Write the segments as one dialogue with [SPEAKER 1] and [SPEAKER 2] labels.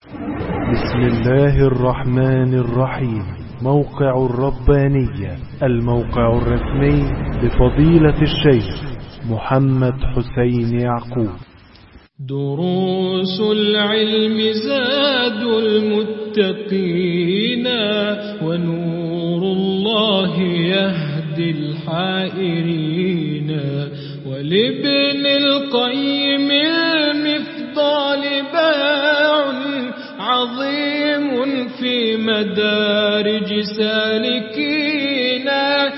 [SPEAKER 1] بسم الله الرحمن الرحيم موقع الربانية الموقع الرسمي لفضيلة الشيخ محمد حسين يعقوب
[SPEAKER 2] دروس العلم زاد المتقين ونور الله يهدي الحائرين ولابن القيم المفضال باع عظيم في مدارج سالكين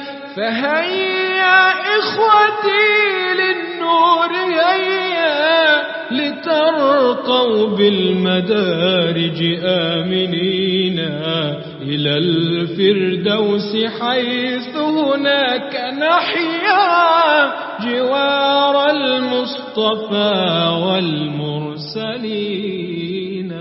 [SPEAKER 2] فهيا إخوتي للنور هيا لترقوا بالمدارج آمنين إلى الفردوس حيث هناك نحيا جوار المصطفى والمرسلين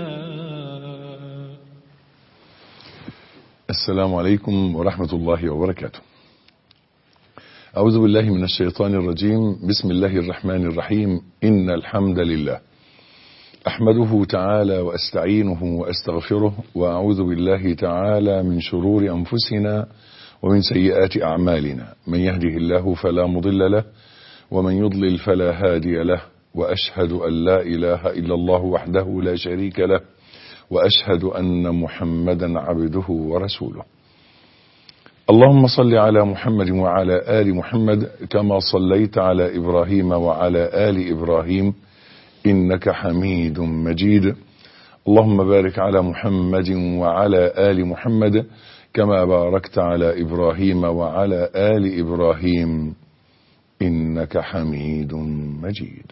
[SPEAKER 3] السلام عليكم ورحمة الله وبركاته أعوذ بالله من الشيطان الرجيم بسم الله الرحمن الرحيم إن الحمد لله أحمده تعالى وأستعينه وأستغفره وأعوذ بالله تعالى من شرور أنفسنا ومن سيئات أعمالنا من يهده الله فلا مضل له ومن يضلل فلا هادي له وأشهد أن لا إله إلا الله وحده لا شريك له وأشهد أن محمدا عبده ورسوله اللهم صل على محمد وعلى آل محمد كما صليت على إبراهيم وعلى آل إبراهيم إنك حميد مجيد اللهم بارك على محمد وعلى آل محمد كما باركت على إبراهيم وعلى آل إبراهيم إنك حميد مجيد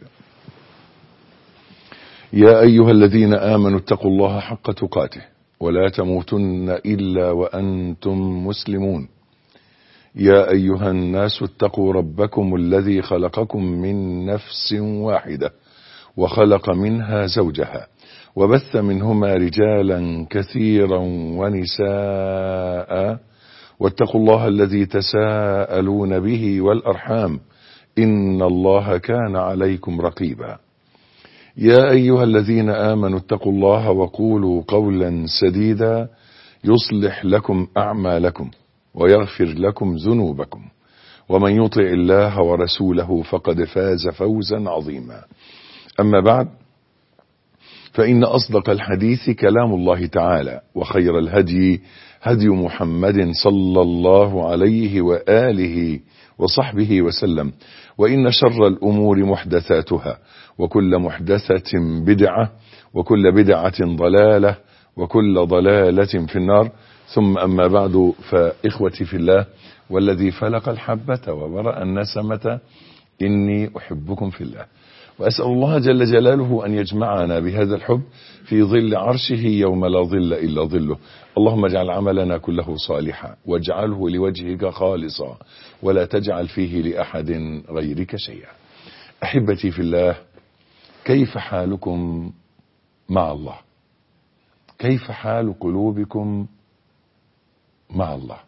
[SPEAKER 3] يا أيها الذين آمنوا اتقوا الله حق تقاته ولا تموتن إلا وأنتم مسلمون يا أيها الناس اتقوا ربكم الذي خلقكم من نفس واحدة وخلق منها زوجها وبث منهما رجالا كثيرا ونساء واتقوا الله الذي تساءلون به والأرحام إن الله كان عليكم رقيبا يا أيها الذين آمنوا اتقوا الله وقولوا قولا سديدا يصلح لكم أعمالكم ويغفر لكم ذنوبكم ومن يطع الله ورسوله فقد فاز فوزا عظيما أما بعد فإن أصدق الحديث كلام الله تعالى وخير الهدي هدي محمد صلى الله عليه وآله وصحبه وسلم وإن شر الأمور محدثاتها وكل محدثة بدعة وكل بدعة ضلالة وكل ضلالة في النار ثم أما بعد فإخوتي في الله والذي فلق الحبة وبرأ النسمة إني أحبكم في الله وأسأل الله جل جلاله أن يجمعنا بهذا الحب في ظل عرشه يوم لا ظل إلا ظله اللهم اجعل عملنا كله صالحا واجعله لوجهك خالصا ولا تجعل فيه لأحد غيرك شيئا أحبتي في الله كيف حالكم مع الله كيف حال قلوبكم مع الله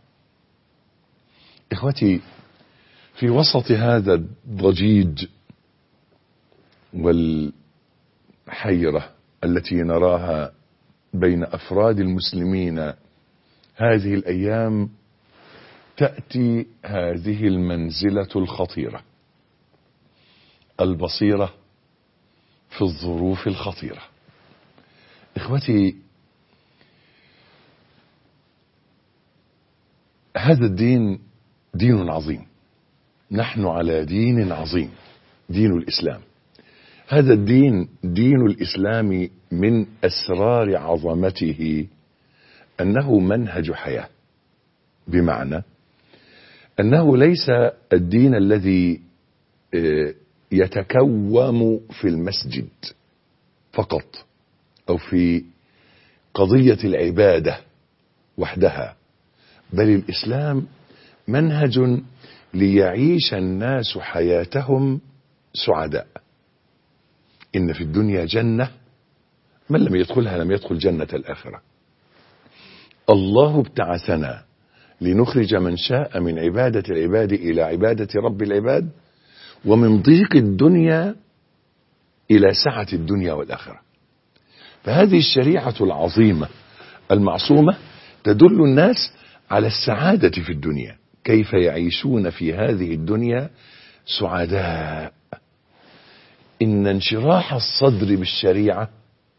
[SPEAKER 3] إخوتي في وسط هذا الضجيج والحيرة التي نراها بين أفراد المسلمين هذه الأيام تأتي هذه المنزلة الخطيرة البصيرة في الظروف الخطيرة إخوتي هذا الدين دين عظيم نحن على دين عظيم دين الإسلام هذا الدين دين الإسلام من أسرار عظمته أنه منهج حياة بمعنى أنه ليس الدين الذي يتكوم في المسجد فقط أو في قضية العبادة وحدها بل الإسلام منهج ليعيش الناس حياتهم سعداء إن في الدنيا جنة من لم يدخلها لم يدخل جنة الآخرة الله ابتعثنا لنخرج من شاء من عبادة العباد إلى عبادة رب العباد ومن ضيق الدنيا إلى سعة الدنيا والآخرة فهذه الشريعة العظيمة المعصومة تدل الناس على السعادة في الدنيا كيف يعيشون في هذه الدنيا سعداء إن انشراح الصدر بالشريعة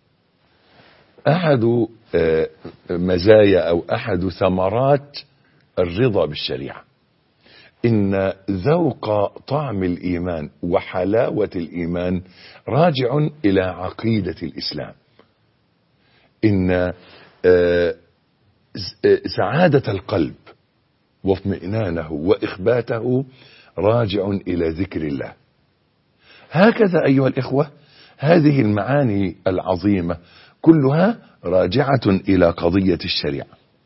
[SPEAKER 3] أحد آه، مزايا أو أحد ثمرات الرضا بالشريعة إن ذوق طعم الإيمان وحلاوة الإيمان راجع إلى عقيدة الإسلام إن آه، آه، سعادة القلب واطمئنانه وإخباته راجع إلى ذكر الله هكذا أيها الإخوة هذه المعاني العظيمة كلها راجعة إلى قضية الشريعة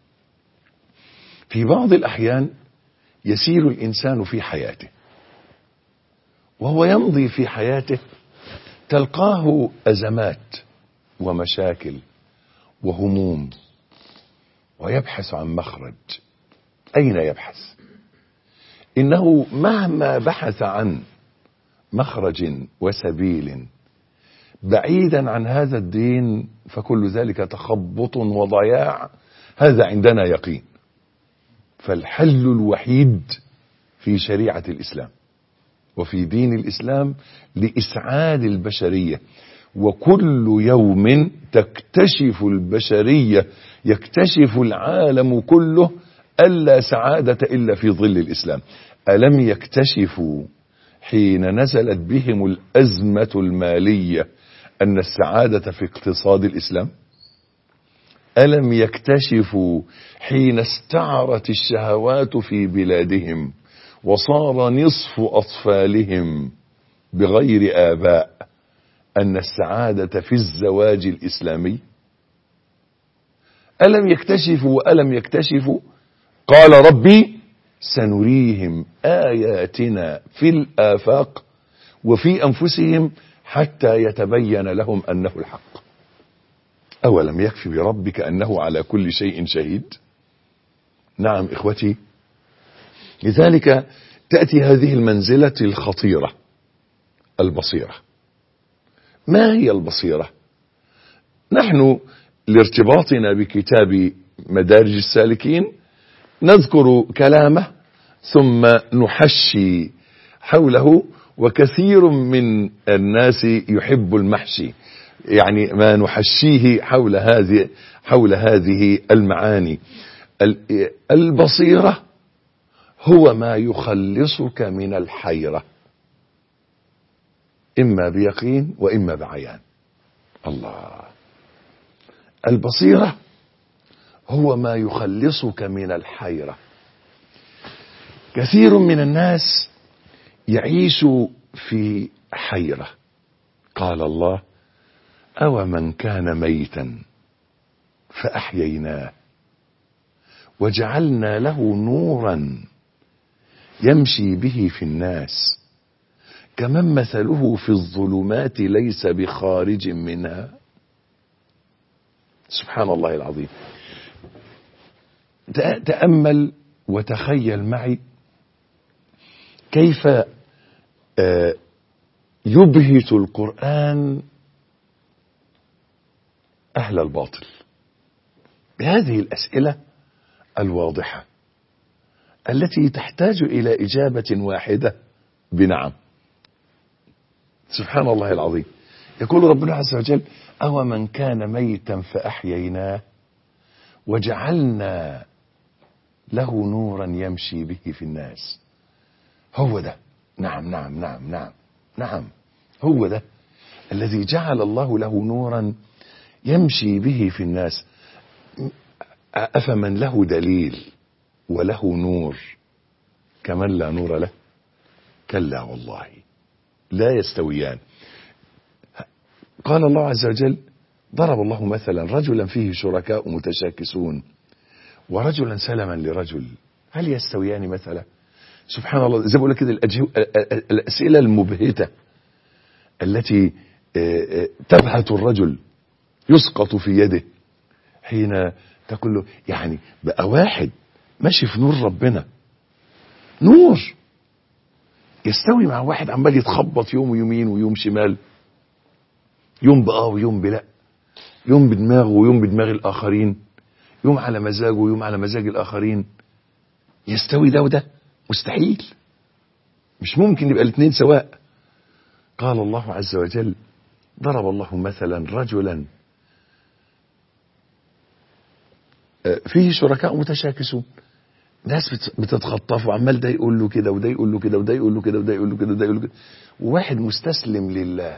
[SPEAKER 3] في بعض الأحيان يسير الإنسان في حياته وهو يمضي في حياته تلقاه أزمات ومشاكل وهموم ويبحث عن مخرج أين يبحث إنه مهما بحث عن مخرج وسبيل بعيدا عن هذا الدين فكل ذلك تخبط وضياع هذا عندنا يقين فالحل الوحيد في شريعة الإسلام وفي دين الإسلام لإسعاد البشرية وكل يوم تكتشف البشرية يكتشف العالم كله ألا سعادة إلا في ظل الإسلام ألم يكتشفوا حين نزلت بهم الأزمة المالية أن السعادة في اقتصاد الإسلام ألم يكتشفوا حين استعرت الشهوات في بلادهم وصار نصف أطفالهم بغير آباء أن السعادة في الزواج الإسلامي ألم يكتشفوا وألم يكتشفوا قال ربي سنريهم آياتنا في الآفاق وفي أنفسهم حتى يتبين لهم أنه الحق أولم يكفي بربك أنه على كل شيء شهيد نعم إخوتي لذلك تأتي هذه المنزلة الخطيرة البصيرة ما هي البصيرة نحن لارتباطنا بكتاب مدارج السالكين نذكر كلامه ثم نحشي حوله وكثير من الناس يحب المحشي يعني ما نحشيه حول هذه حول هذه المعاني البصيرة هو ما يخلصك من الحيرة إما بيقين وإما بعيان الله البصيرة هو ما يخلصك من الحيرة كثير من الناس يعيش في حيرة قال الله أو من كان ميتا فأحييناه وجعلنا له نورا يمشي به في الناس كمن مثله في الظلمات ليس بخارج منها سبحان الله العظيم تأمل وتخيل معي كيف يبهت القرآن أهل الباطل بهذه الأسئلة الواضحة التي تحتاج إلى إجابة واحدة بنعم سبحان الله العظيم يقول ربنا عز وجل أو من كان ميتا فأحييناه وجعلنا له نورا يمشي به في الناس هو ده نعم نعم نعم نعم نعم هو ده الذي جعل الله له نورا يمشي به في الناس أفمن له دليل وله نور كمن لا نور له كلا والله لا يستويان قال الله عز وجل ضرب الله مثلا رجلا فيه شركاء متشاكسون ورجلا سلما لرجل هل يستويان مثلا سبحان الله زي ما بقول كده الأسئلة المبهتة التي تبهت الرجل يسقط في يده حين تقول له يعني بقى واحد ماشي في نور ربنا نور يستوي مع واحد عمال يتخبط يوم يمين ويوم شمال يوم بآه ويوم بلا يوم بدماغه ويوم بدماغ الآخرين يوم على مزاجه ويوم على مزاج الآخرين يستوي ده وده مستحيل مش ممكن يبقى الاثنين سواء قال الله عز وجل ضرب الله مثلا رجلا آه، فيه شركاء متشاكسون ناس بت- بتتخطف وعمال ده يقول له كده وده يقول له كده وده يقول له كده وده يقول له كده وده يقول له كده وواحد مستسلم لله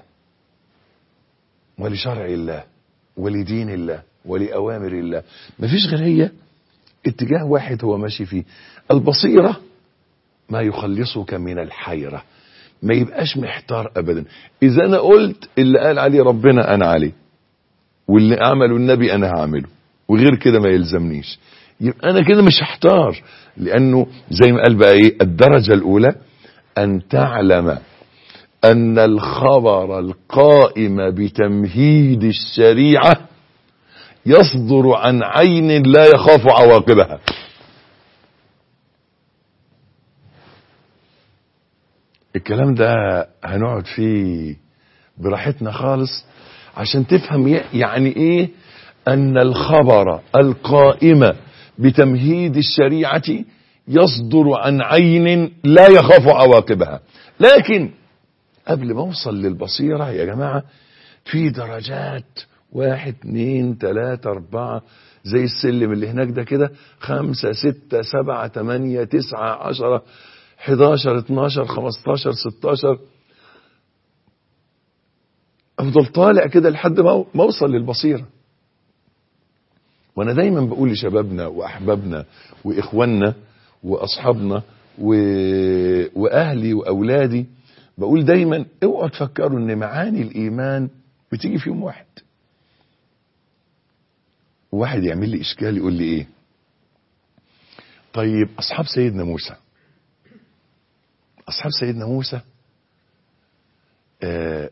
[SPEAKER 3] ولشرع الله ولدين الله ولأوامر الله مفيش غير هي اتجاه واحد هو ماشي فيه البصيرة ما يخلصك من الحيرة ما يبقاش محتار أبدا إذا أنا قلت اللي قال عليه ربنا أنا عليه واللي عمله النبي أنا هعمله وغير كده ما يلزمنيش يبقى أنا كده مش هحتار لأنه زي ما قال بقى إيه الدرجة الأولى أن تعلم أن الخبر القائم بتمهيد الشريعة يصدر عن عين لا يخاف عواقبها الكلام ده هنقعد فيه براحتنا خالص عشان تفهم ي- يعني ايه ان الخبر القائم بتمهيد الشريعة يصدر عن عين لا يخاف عواقبها لكن قبل ما اوصل للبصيرة يا جماعة في درجات واحد اتنين تلاتة اربعة زي السلم اللي هناك ده كده خمسة ستة سبعة تمانية تسعة عشرة حداشر اتناشر خمستاشر ستاشر افضل طالع كده لحد ما ما اوصل للبصيرة وانا دايما بقول لشبابنا واحبابنا واخواننا واصحابنا و... واهلي واولادي بقول دايما اوعوا تفكروا ان معاني الايمان بتيجي في يوم واحد واحد يعمل لي اشكال يقول لي ايه طيب اصحاب سيدنا موسى اصحاب سيدنا موسى آه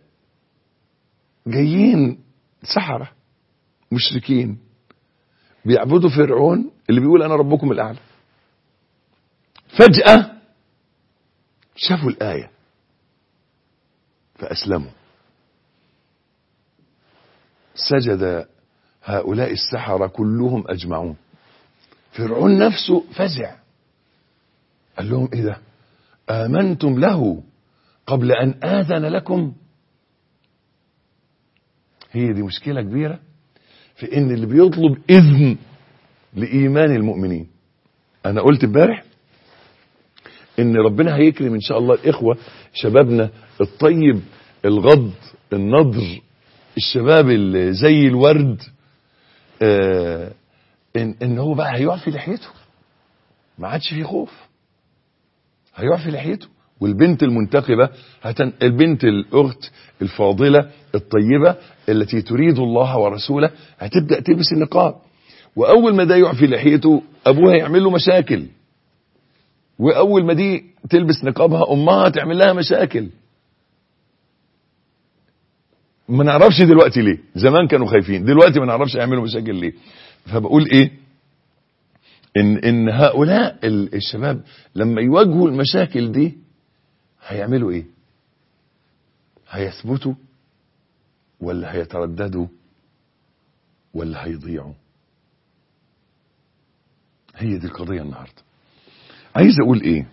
[SPEAKER 3] جايين سحرة مشركين بيعبدوا فرعون اللي بيقول انا ربكم الاعلى فجأة شافوا الآية فأسلموا سجد هؤلاء السحرة كلهم أجمعون فرعون نفسه فزع قال لهم إيه ده آمنتم له قبل أن آذن لكم هي دي مشكلة كبيرة في إن اللي بيطلب إذن لإيمان المؤمنين أنا قلت امبارح إن ربنا هيكرم إن شاء الله الإخوة شبابنا الطيب الغض النضر الشباب اللي زي الورد آه إن, إن هو بقى هيقع في لحيته ما عادش فيه خوف هيقع في لحيته والبنت المنتقبة هتن... البنت الأخت الفاضلة الطيبة التي تريد الله ورسوله هتبدأ تلبس النقاب وأول ما ده يقع في لحيته أبوها يعمل له مشاكل وأول ما دي تلبس نقابها أمها تعمل لها مشاكل ما نعرفش دلوقتي ليه زمان كانوا خايفين دلوقتي ما نعرفش يعملوا مشاكل ليه فبقول ايه ان ان هؤلاء ال- الشباب لما يواجهوا المشاكل دي هيعملوا ايه هيثبتوا ولا هيترددوا ولا هيضيعوا هي دي القضية النهاردة عايز اقول ايه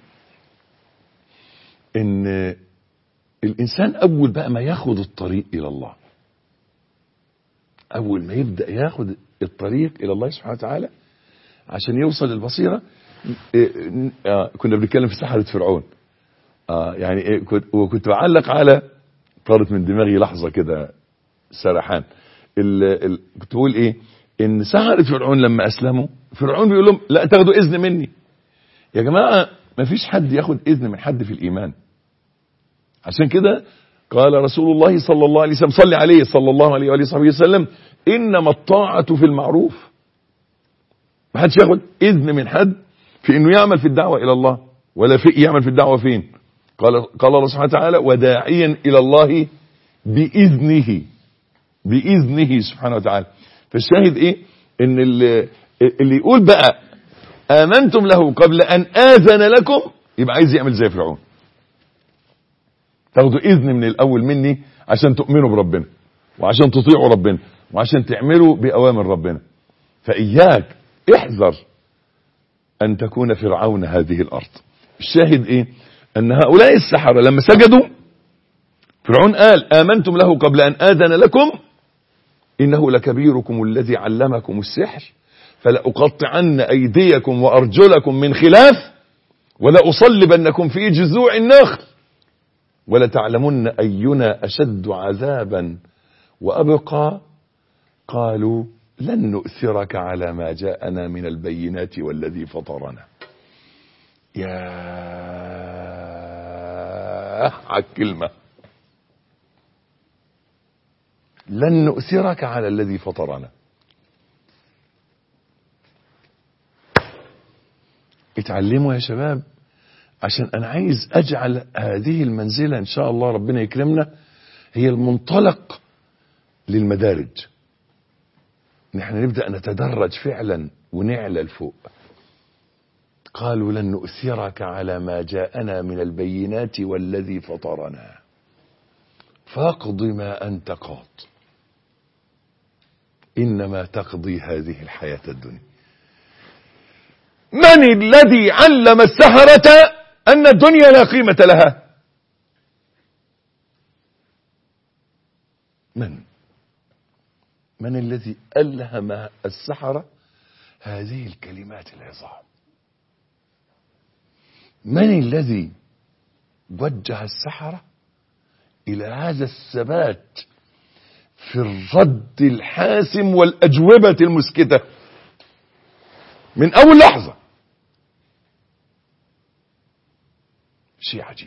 [SPEAKER 3] ان الانسان اول بقى ما ياخد الطريق الى الله اول ما يبدا ياخد الطريق الى الله سبحانه وتعالى عشان يوصل للبصيره إيه، آه، كنا بنتكلم في سحره فرعون آه يعني إيه كنت وكنت بعلق على طارت من دماغي لحظه كده سرحان ال ال كنت بقول ايه ان سحره فرعون لما اسلموا فرعون بيقول لهم لا تاخدوا اذن مني يا جماعه ما فيش حد ياخد اذن من حد في الايمان عشان كده قال رسول الله صلى الله عليه وسلم صلي عليه صلى الله عليه وآله وصحبه وسلم إنما الطاعة في المعروف ما حدش ياخد إذن من حد في إنه يعمل في الدعوة إلى الله ولا في يعمل في الدعوة فين قال قال الله سبحانه وتعالى وداعيا إلى الله بإذنه بإذنه سبحانه وتعالى فالشاهد إيه إن اللي, اللي يقول بقى آمنتم له قبل أن آذن لكم يبقى عايز يعمل زي فرعون تاخدوا اذن من الاول مني عشان تؤمنوا بربنا وعشان تطيعوا ربنا وعشان تعمله بأوامر ربنا فإياك احذر أن تكون فرعون هذه الأرض الشاهد إيه أن هؤلاء السحرة لما سجدوا فرعون قال آمنتم له قبل أن آذن لكم إنه لكبيركم الذي علمكم السحر فلأقطعن أيديكم وأرجلكم من خلاف ولأصلبنكم في جذوع النخل ولتعلمن أينا أشد عذابا وأبقى قالوا لن نؤثرك على ما جاءنا من البينات والذي فطرنا يا على الكلمة لن نؤثرك على الذي فطرنا اتعلموا يا شباب عشان انا عايز اجعل هذه المنزلة ان شاء الله ربنا يكرمنا هي المنطلق للمدارج نحن نبدأ نتدرج فعلا ونعلى لفوق قالوا لن نؤثرك على ما جاءنا من البينات والذي فطرنا فاقض ما أنت قاض إنما تقضي هذه الحياة الدنيا من الذي علم السحرة أن الدنيا لا قيمة لها من من الذي ألهم السحرة هذه الكلمات العظام من الذي وجه السحرة إلى هذا الثبات في الرد الحاسم والأجوبة المسكتة من أول لحظة شيء عجيب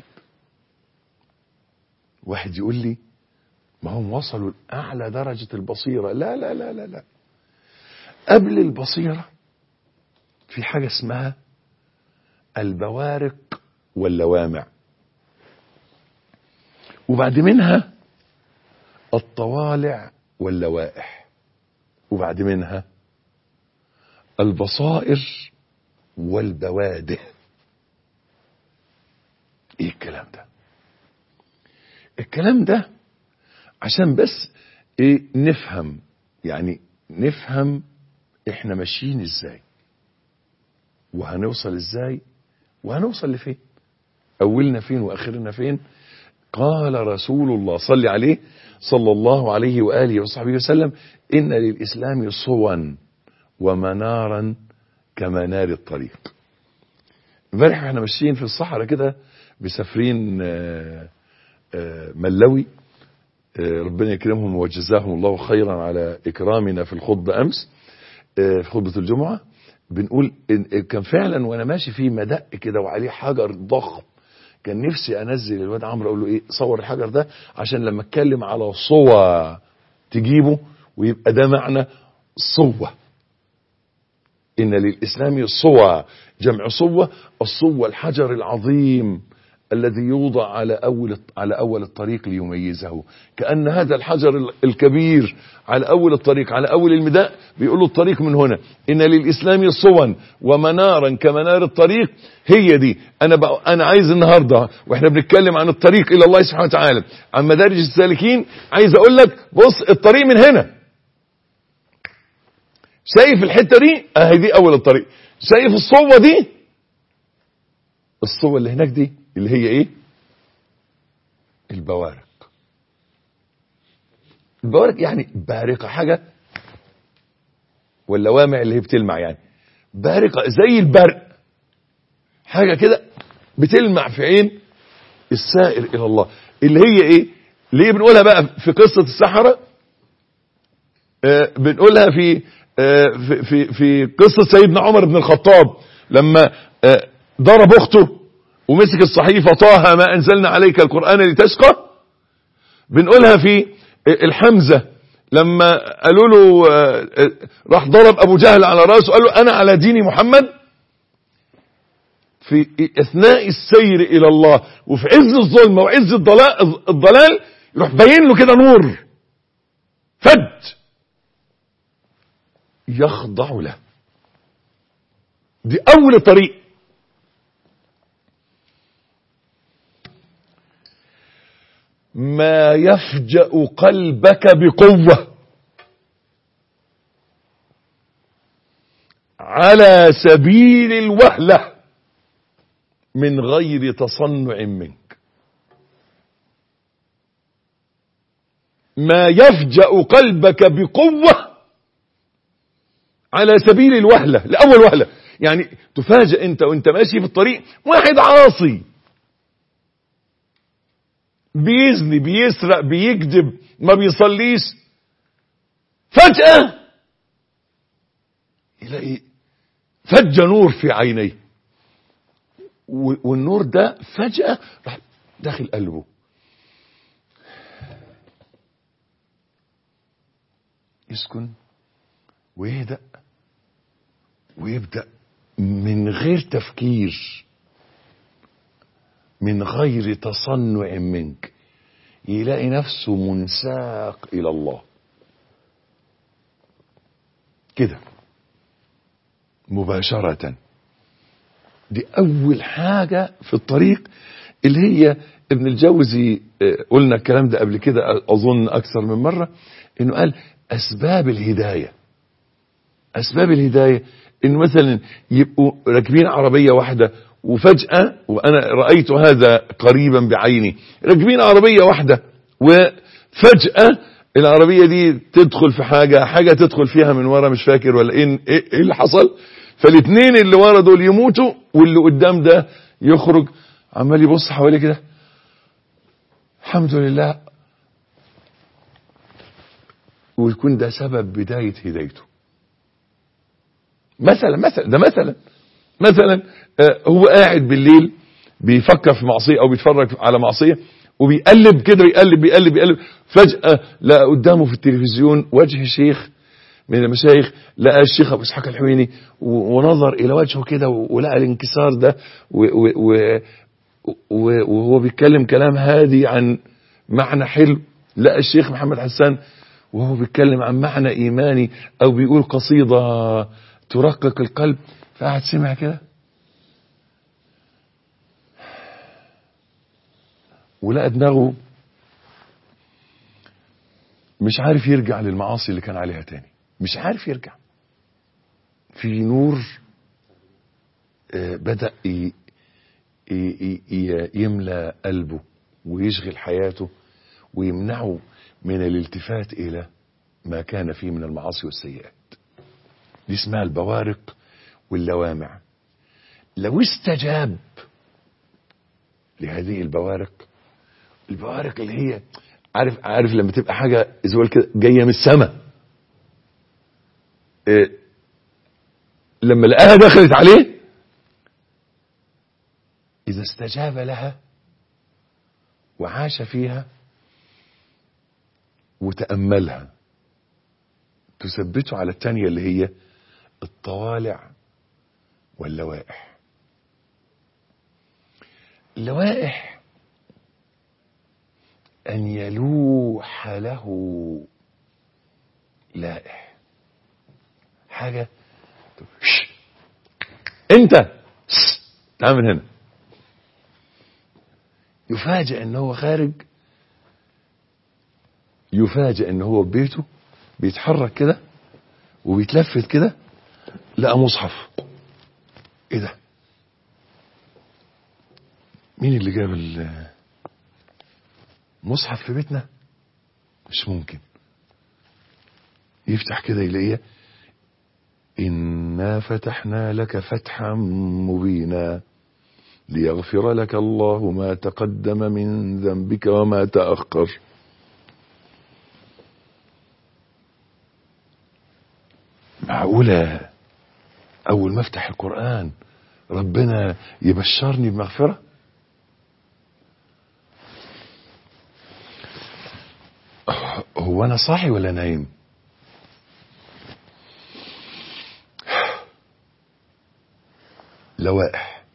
[SPEAKER 3] واحد يقول لي ما هم وصلوا لأعلى درجة البصيرة لا لا لا لا لا قبل البصيرة في حاجة اسمها البوارق واللوامع وبعد منها الطوالع واللوائح وبعد منها البصائر والبوادئ ايه الكلام ده الكلام ده عشان بس ايه نفهم يعني نفهم احنا ماشيين ازاي وهنوصل ازاي وهنوصل لفين اولنا فين واخرنا فين قال رسول الله صلى عليه صلى الله عليه واله وصحبه وسلم ان للاسلام صوا ومنارا كمنار الطريق امبارح احنا ماشيين في الصحراء كده بسفرين آه، آه، ملوي آه، ربنا يكرمهم وجزاهم الله خيرا على إكرامنا في الخطبة أمس آه، في خطبة الجمعة بنقول إن كان فعلا وأنا ماشي في مدق كده وعليه حجر ضخم كان نفسي أنزل الواد عمرو أقول له إيه صور الحجر ده عشان لما أتكلم على صوى تجيبه ويبقى ده معنى صوة إن للإسلام صوى جمع صوة الصوة الحجر العظيم الذي يوضع على أول على أول الطريق ليميزه كأن هذا الحجر الكبير على أول الطريق على أول المداء بيقول له الطريق من هنا إن للإسلام صوا ومنارا كمنار الطريق هي دي أنا بقى أنا عايز النهاردة وإحنا بنتكلم عن الطريق إلى الله سبحانه وتعالى عن مدارج السالكين عايز أقول لك بص الطريق من هنا شايف الحتة دي اهي دي اول الطريق شايف الصوة دي الصوة اللي هناك دي اللي هي ايه البوارق البوارق يعني بارقة حاجة واللوامع اللي هي بتلمع يعني بارقة زي البرق حاجة كده بتلمع في عين السائر الى الله اللي هي ايه ليه بنقولها بقى في قصة السحرة آه بنقولها في في في في قصه سيدنا عمر بن الخطاب لما ضرب اخته ومسك الصحيفه طه ما انزلنا عليك القران لتشقى بنقولها في الحمزه لما قالوا له راح ضرب ابو جهل على راسه قال له انا على دين محمد في اثناء السير الى الله وفي عز الظلم وعز الضلال الضلال يروح باين له كده نور فج يخضع له دي اول طريق ما يفجأ قلبك بقوة على سبيل الوهلة من غير تصنع منك ما يفجأ قلبك بقوة على سبيل الوهلة لأول وهلة يعني تفاجأ انت وانت ماشي في الطريق واحد عاصي بيزني بيسرق بيكذب ما بيصليش فجأة يلاقي فج نور في عينيه و- والنور ده فجأة راح داخل قلبه يسكن ويهدأ ويبدأ من غير تفكير من غير تصنع منك يلاقي نفسه منساق إلى الله كده مباشرة دي أول حاجة في الطريق اللي هي ابن الجوزي آه، قلنا الكلام ده قبل كده أظن أكثر من مرة إنه قال أسباب الهداية أسباب الهداية إنه مثلا يبقوا راكبين عربية واحدة وفجأة وأنا رأيت هذا قريبا بعيني راكبين عربية واحدة وفجأة العربية دي تدخل في حاجة حاجة تدخل فيها من ورا مش فاكر ولا ايه ايه إيه اللي حصل فالاثنين اللي ورا دول يموتوا واللي قدام ده يخرج عمال يبص حواليه كده الحمد لله ويكون ده سبب بداية هدايته مثلا مثلا ده مثلا مثلا آه، هو قاعد بالليل بيفكر في معصية او بيتفرج على معصية وبيقلب كده بيقلب بيقلب بيقلب فجأة لقى قدامه في التلفزيون وجه شيخ من المشايخ لقى الشيخ ابو اسحاق الحويني و- ونظر الى وجهه كده و- ولقى الانكسار ده و- و- و- و- وهو بيتكلم كلام هادي عن معنى حلو لقى الشيخ محمد حسان وهو بيتكلم عن معنى ايماني او بيقول قصيده ترقق القلب فقعد سمع كده ولقى دماغه مش عارف يرجع للمعاصي اللي كان عليها تاني مش عارف يرجع في نور آه، بدأ ي- ي- ي- يملى قلبه ويشغل حياته ويمنعه من الالتفات إلى ما كان فيه من المعاصي والسيئات دي اسمها البوارق واللوامع لو استجاب لهذه البوارق البوارق اللي هي عارف عارف لما تبقى حاجه زوال كده جايه من السماء إيه لما لقاها دخلت عليه اذا استجاب لها وعاش فيها وتاملها تثبته على الثانيه اللي هي الطوالع واللوائح اللوائح أن يلوح له لائح حاجة شش. أنت شش. تعال من هنا يفاجئ أن هو خارج يفاجئ أن هو ببيته بيتحرك كده وبيتلفت كده لقى مصحف ايه ده مين اللي جاب المصحف في بيتنا مش ممكن يفتح كده يلاقيه إنا فتحنا لك فتحا مبينا ليغفر لك الله ما تقدم من ذنبك وما تأخر معقولة أول ما أفتح القرآن ربنا يبشرني بمغفرة هو أنا صاحي ولا نايم لوائح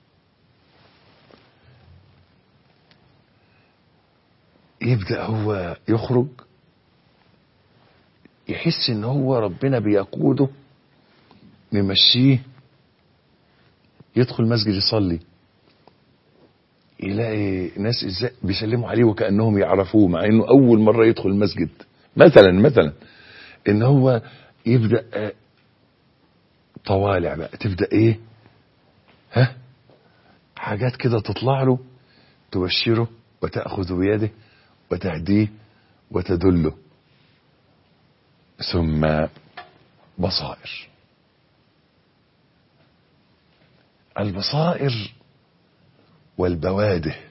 [SPEAKER 3] يبدأ هو يخرج يحس ان هو ربنا بيقوده ممشيه يدخل مسجد يصلي يلاقي ناس ازاي بيسلموا عليه وكانهم يعرفوه مع انه اول مره يدخل المسجد مثلا مثلا ان هو يبدا آه، طوالع بقى تبدأ ايه ها حاجات كده تطلع له تبشره وتأخذ بيده وتهديه وتدله ثم بصائر البصائر والبواده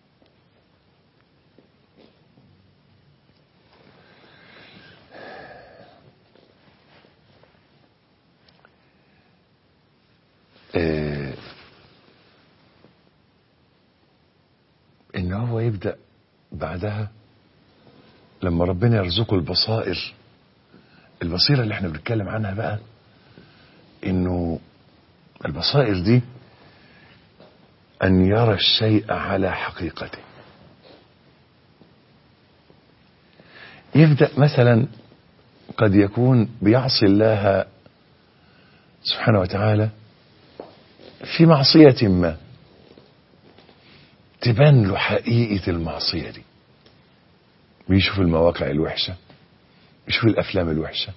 [SPEAKER 3] آه، ان هو يبدا بعدها لما ربنا يرزقه البصائر البصيره اللي احنا بنتكلم عنها بقى انه البصائر دي ان يرى الشيء على حقيقته يبدا مثلا قد يكون بيعصي الله سبحانه وتعالى في معصية ما تبان له حقيقة المعصية دي بيشوف المواقع الوحشة بيشوف الأفلام الوحشة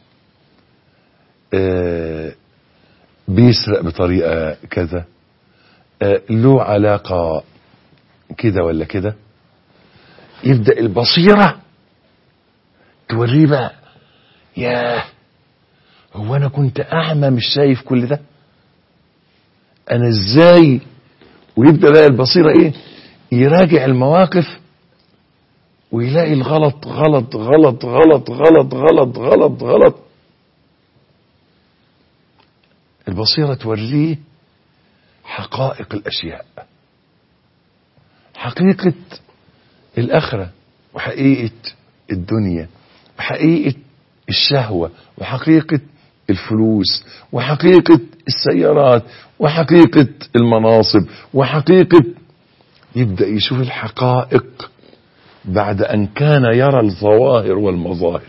[SPEAKER 3] آه بيسرق بطريقة كذا آه له علاقة كده ولا كده يبدأ البصيرة توريه بقى ياه هو أنا كنت أعمى مش شايف كل ده انا ازاي ويبدا بقى البصيره ايه يراجع المواقف ويلاقي الغلط غلط غلط غلط غلط غلط غلط غلط البصيره توريه حقائق الاشياء حقيقه الاخره وحقيقه الدنيا وحقيقه الشهوه وحقيقه الفلوس وحقيقة السيارات وحقيقة المناصب وحقيقة يبدأ يشوف الحقائق بعد أن كان يرى الظواهر والمظاهر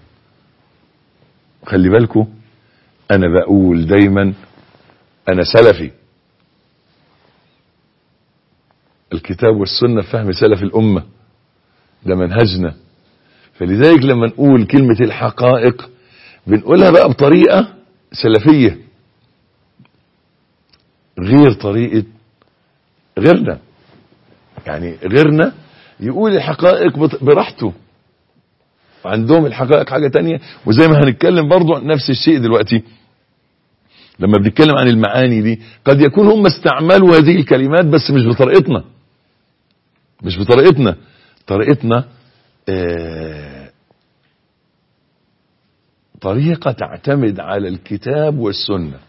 [SPEAKER 3] خلي بالكم أنا بقول دايما أنا سلفي الكتاب والسنة فهم سلف الأمة ده منهجنا فلذلك لما نقول كلمة الحقائق بنقولها بقى بطريقة سلفية غير طريقة غيرنا يعني غيرنا يقول الحقائق براحته عندهم الحقائق حاجة تانية وزي ما هنتكلم برضو عن نفس الشيء دلوقتي لما بنتكلم عن المعاني دي قد يكون هم استعملوا هذه الكلمات بس مش بطريقتنا مش بطريقتنا طريقتنا آه طريقة تعتمد على الكتاب والسنة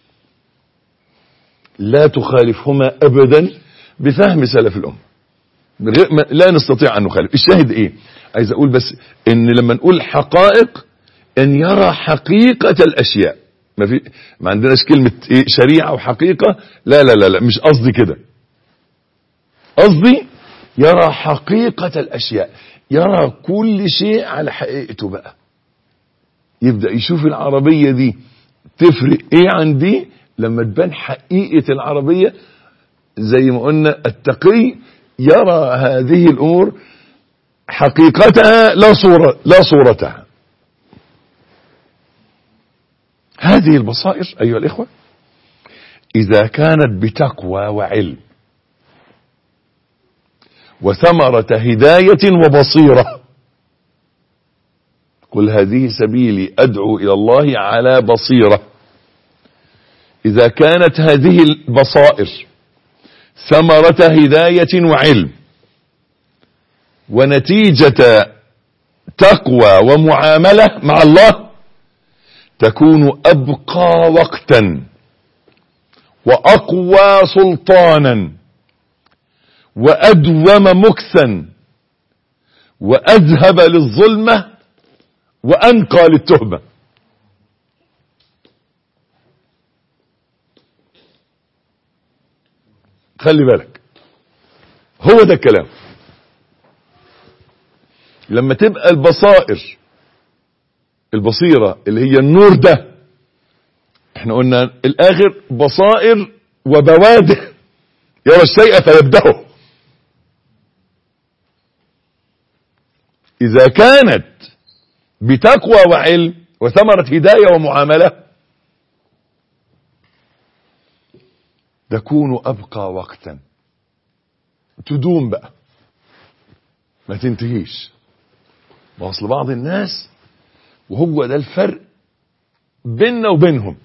[SPEAKER 3] لا تخالفهما أبدا بفهم سلف الأمة لا نستطيع أن نخالف الشاهد إيه عايز أقول بس إن لما نقول حقائق أن يرى حقيقة الأشياء ما في ما عندناش كلمة إيه شريعة وحقيقة لا لا لا لا مش قصدي كده قصدي يرى حقيقة الأشياء يرى كل شيء على حقيقته بقى يبدأ يشوف العربية دي تفرق ايه عن دي لما تبان حقيقة العربية زي ما قلنا التقي يرى هذه الأمور حقيقتها لا صورة لا صورتها هذه البصائر أيها الإخوة إذا كانت بتقوى وعلم وثمرة هداية وبصيرة قل هذه سبيلي أدعو إلى الله على بصيرة إذا كانت هذه البصائر ثمرة هداية وعلم ونتيجة تقوى ومعاملة مع الله تكون أبقى وقتا وأقوى سلطانا وأدوم مكثا وأذهب للظلمة وأنقى للتهمة خلي بالك هو ده الكلام لما تبقى البصائر البصيرة اللي هي النور ده احنا قلنا الاخر بصائر وبوادر يرى الشيء فيبدأه اذا كانت بتقوى وعلم وثمرة هداية ومعاملة تكون أبقى وقتا تدوم بقى ما تنتهيش ما أصل بعض الناس وهو ده الفرق بيننا وبينهم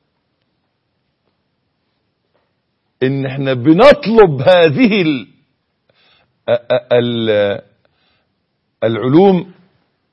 [SPEAKER 3] ان احنا بنطلب هذه ال ال العلوم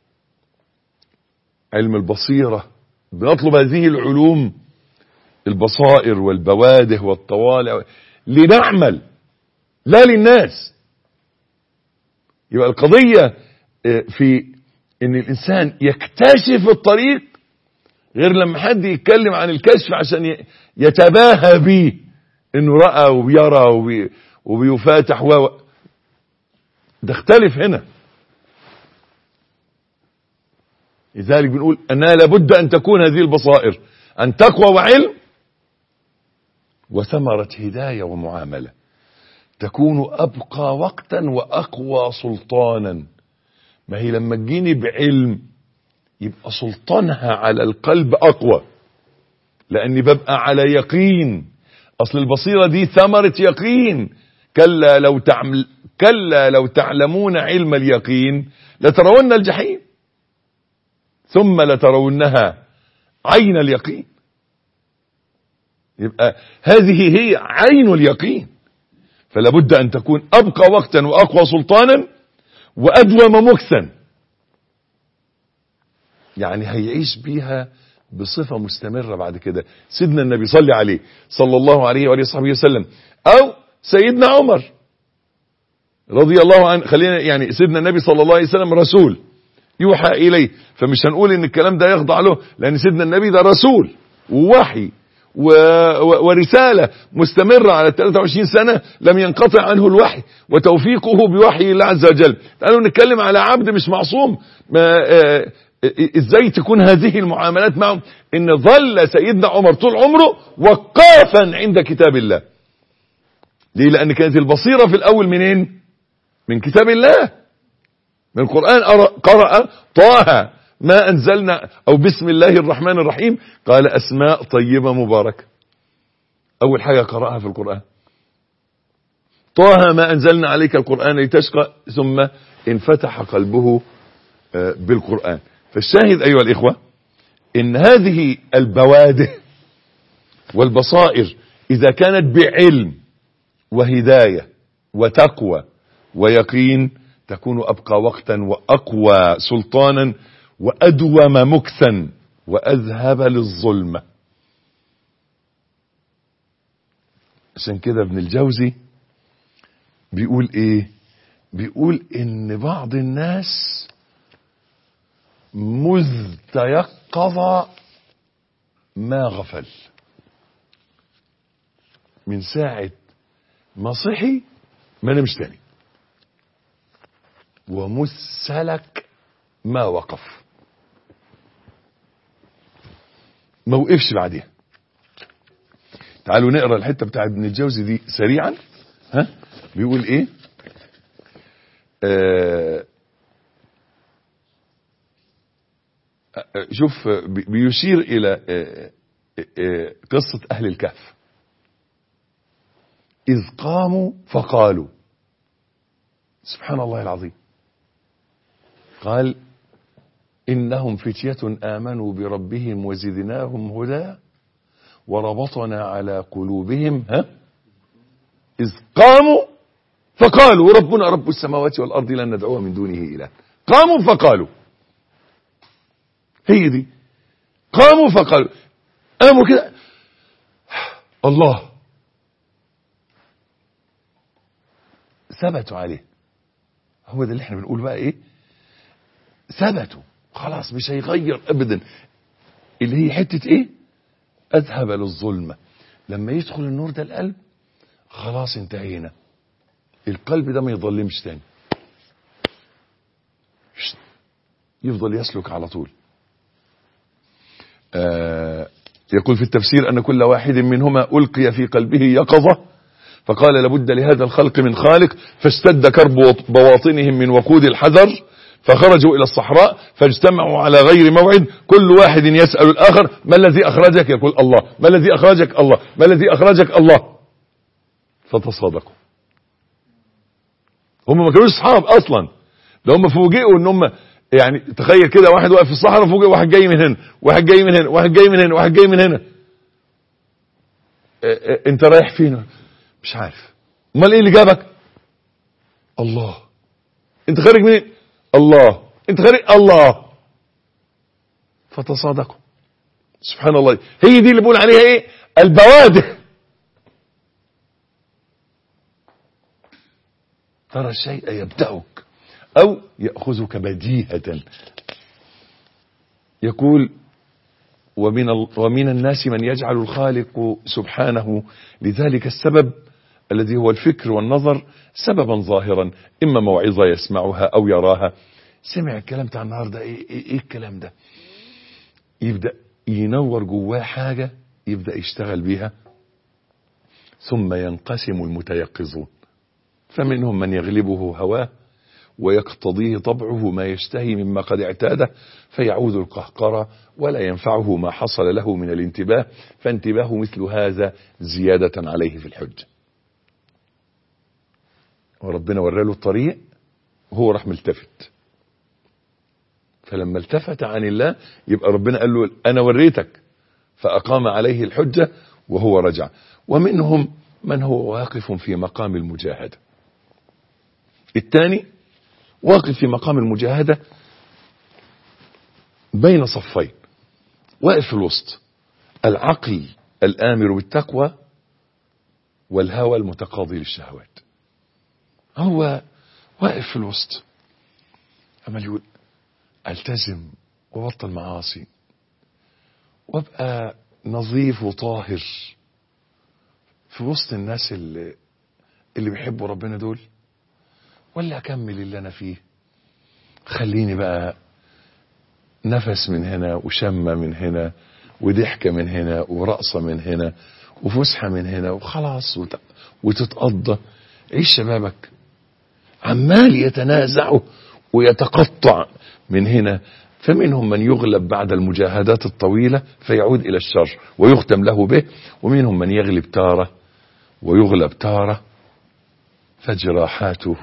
[SPEAKER 3] علم البصيرة بنطلب هذه العلوم البصائر والبواده والطوالع لنعمل لا للناس يبقى القضية في ان الانسان يكتشف الطريق غير لما حد يتكلم عن الكشف عشان يتباهى بيه انه رأى وبيرى وبي وبيفاتح و ده اختلف هنا لذلك بنقول انها لابد ان تكون هذه البصائر ان تقوى وعلم وثمرة هداية ومعاملة تكون أبقى وقتا وأقوى سلطانا ما هي لما تجيني بعلم يبقى سلطانها على القلب أقوى لأني ببقى على يقين أصل البصيرة دي ثمرة يقين كلا لو تعمل كلا لو تعلمون علم اليقين لترون الجحيم ثم لترونها عين اليقين يبقى هذه هي عين اليقين فلا بد أن تكون أبقى وقتا وأقوى سلطانا وأدوم مكثا يعني هيعيش بيها بصفة مستمرة بعد كده سيدنا النبي صلى عليه صلى الله عليه وآله وصحبه وسلم أو سيدنا عمر رضي الله عنه خلينا يعني سيدنا النبي صلى الله عليه وسلم رسول يوحى إليه فمش هنقول ان الكلام ده يخضع له لأن سيدنا النبي ده رسول ووحي و... و... ورسالة مستمرة على 23 سنة لم ينقطع عنه الوحي وتوفيقه بوحي الله عز وجل تعالوا نتكلم على عبد مش معصوم ما آه ازاي تكون هذه المعاملات معه ان ظل سيدنا عمر طول عمره وقافا عند كتاب الله ليه لان كانت البصيرة في الاول منين من كتاب الله من القرآن قرأ طه ما أنزلنا أو بسم الله الرحمن الرحيم قال أسماء طيبة مباركة أول حاجة قرأها في القرآن طه ما أنزلنا عليك القرآن لتشقى ثم انفتح قلبه بالقرآن فالشاهد أيها الإخوة إن هذه البواده والبصائر إذا كانت بعلم وهداية وتقوى ويقين تكون أبقى وقتا وأقوى سلطانا وأدوم مكثا وأذهب للظلمة عشان كده ابن الجوزي بيقول ايه بيقول ان بعض الناس مذ تيقظ ما غفل من ساعة ما صحي ما نمش تاني ومذ سلك ما وقف ما وقفش بعديها تعالوا نقرا الحته بتاع ابن الجوزي دي سريعا ها بيقول ايه آه شوف بيشير الى آه آه قصه اهل الكهف اذ قاموا فقالوا سبحان الله العظيم قال إنهم فتية آمنوا بربهم وزدناهم هدى وربطنا على قلوبهم ها إذ قاموا فقالوا ربنا رب السماوات والأرض لن ندعوه من دونه إله قاموا فقالوا هي دي قاموا فقالوا قاموا كده الله ثبتوا عليه هو ده اللي احنا بنقول بقى ايه ثبتوا خلاص مش هيغير ابدا اللي هي حتة ايه اذهب للظلمة لما يدخل النور ده القلب خلاص انتهينا القلب ده ما يظلمش تاني يفضل يسلك على طول آه يقول في التفسير أن كل واحد منهما ألقي في قلبه يقظة فقال لابد لهذا الخلق من خالق فاشتد كرب بواطنهم من وقود الحذر فخرجوا إلى الصحراء فاجتمعوا على غير موعد كل واحد يسأل الآخر ما الذي أخرجك يقول الله ما الذي أخرجك الله ما الذي أخرجك الله فتصادقوا هم ما كانوش اصحاب اصلا ده هم فوجئوا ان هم يعني تخيل كده واحد واقف في الصحراء فوجئ واحد جاي من هنا واحد جاي من هنا واحد جاي من هنا واحد جاي من هنا اه اه انت رايح فين مش عارف امال ايه اللي جابك الله انت خارج منين الله انت خارج الله فتصادقوا سبحان الله هي دي اللي بقول عليها ايه البوادر ترى الشيء يبدأك أو يأخذك بديهة يقول ومن, ومن الناس من يجعل الخالق سبحانه لذلك السبب الذي هو الفكر والنظر سببا ظاهرا إما موعظة يسمعها أو يراها سمع الكلام بتاع النهاردة إيه, إيه, إيه الكلام ده يبدأ ينور جواه حاجة يبدأ يشتغل بيها ثم ينقسم المتيقظون فمنهم من يغلبه هواه ويقتضيه طبعه ما يشتهي مما قد اعتاده فيعود القهقرة ولا ينفعه ما حصل له من الانتباه فانتباه مثل هذا زيادة عليه في الحج وربنا وراله الطريق وهو راح ملتفت فلما التفت عن الله يبقى ربنا قال له أنا وريتك فأقام عليه الحجة وهو رجع ومنهم من هو واقف في مقام المجاهدة الثاني واقف في مقام المجاهدة بين صفين واقف في الوسط العقل الآمر بالتقوى والهوى المتقاضي للشهوات هو واقف في الوسط عمال يقول التزم وبطل معاصي وابقى نظيف وطاهر في وسط الناس اللي اللي بيحبوا ربنا دول ولا اكمل اللي انا فيه خليني بقى نفس من هنا وشمة من هنا وضحكة من هنا ورقصة من هنا وفسحة من هنا وخلاص وت... وتتقضى عيش شبابك عمال يتنازعوا ويتقطع من هنا فمنهم من يغلب بعد المجاهدات الطويلة فيعود إلى الشر ويختم له به ومنهم من يغلب تارة ويغلب تارة فجراحاته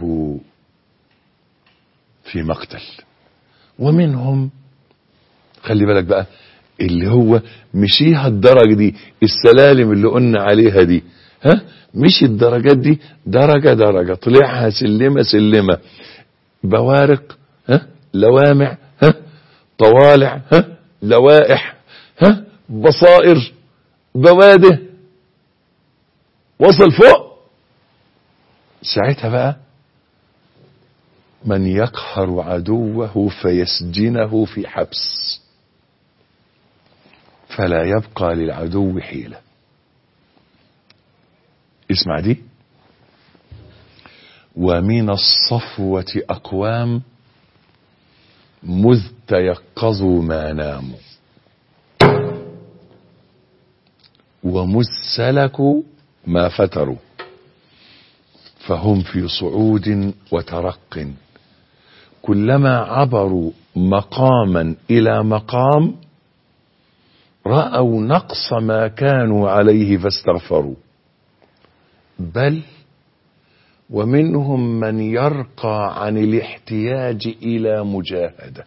[SPEAKER 3] في مقتل ومنهم خلي بالك بقى اللي هو مشيها الدرجة دي السلالم اللي قلنا عليها دي ها مشي الدرجات دي درجة درجة طلعها سلمة سلمة بوارق ها لوامع ها طوالع ها لوائح ها بصائر بواده وصل فوق ساعتها بقى من يقهر عدوه فيسجنه في حبس فلا يبقى للعدو حيلة اسمع دي ومن الصفوة أقوام مذ تيقظوا ما ناموا ومذ سلكوا ما فتروا فهم في صعود وترق كلما عبروا مقاما إلى مقام رأوا نقص ما كانوا عليه فاستغفروا بل ومنهم من يرقى عن الاحتياج إلى مجاهدة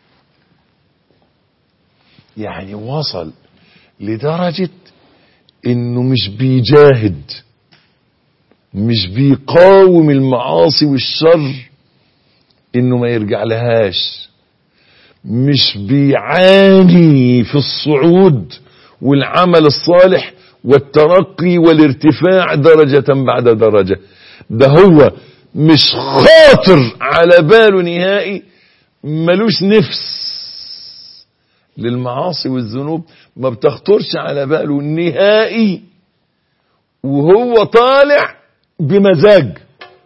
[SPEAKER 3] يعني وصل لدرجة انه مش بيجاهد مش بيقاوم المعاصي والشر انه ما يرجع لهاش مش بيعاني في الصعود والعمل الصالح والترقي والارتفاع درجة بعد درجة ده هو مش خاطر على باله نهائي ملوش نفس للمعاصي والذنوب ما بتخطرش على باله نهائي وهو طالع بمزاج